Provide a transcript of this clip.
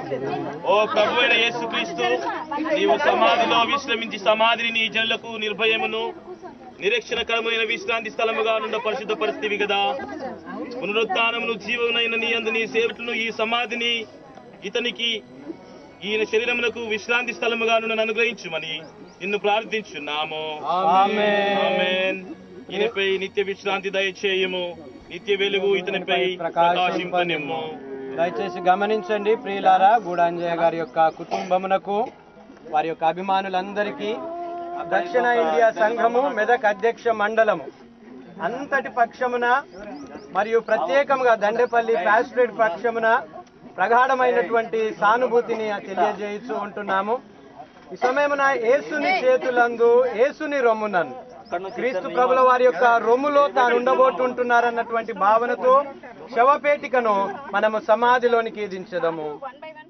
ఓ ప్రభు అయిన యేసుక్రీస్తు నీవు సమాధిలో విశ్రమించి సమాధిని నీ జనులకు నిర్భయమును నిరీక్షణకరమైన విశ్రాంతి స్థలముగా నుండి పరిశుద్ధ పరిస్థితివి కదా పునరుత్నమును జీవనైన నీ అందు నీ సేవకులను ఈ సమాధిని ఇతనికి ఈయన శరీరమునకు విశ్రాంతి స్థలముగా నుండి అనుగ్రహించుమని నిన్ను ప్రార్థించున్నాము ఆమేన్. ఈయనపై నిత్య విశ్రాంతి దయచేయము నిత్య వెలుగు ఇతనిపై ప్రకాశింపనిమ్ము దయచేసి గమనించండి ప్రియులారా గూడాంజయ్య గారి యొక్క కుటుంబమునకు వారి యొక్క అభిమానులందరికీ దక్షిణ ఇండియా సంఘము మెదక్ అధ్యక్ష మండలము అంతటి పక్షమున మరియు ప్రత్యేకంగా దండేపల్లి ఫ్యాస్ట్రేట్ పక్షమున ప్రగాఢమైనటువంటి సానుభూతిని తెలియజేయచ్చు ఉంటున్నాము ఈ సమయమున యేసుని చేతులందు యేసుని రొమ్మునను క్రీస్తు ప్రభుల వారి యొక్క రొమ్ములో తాను ఉండబోతుంటున్నారన్నటువంటి భావనతో శవపేటికను మనము సమాధిలోనికి దించదము వన్ బై వన్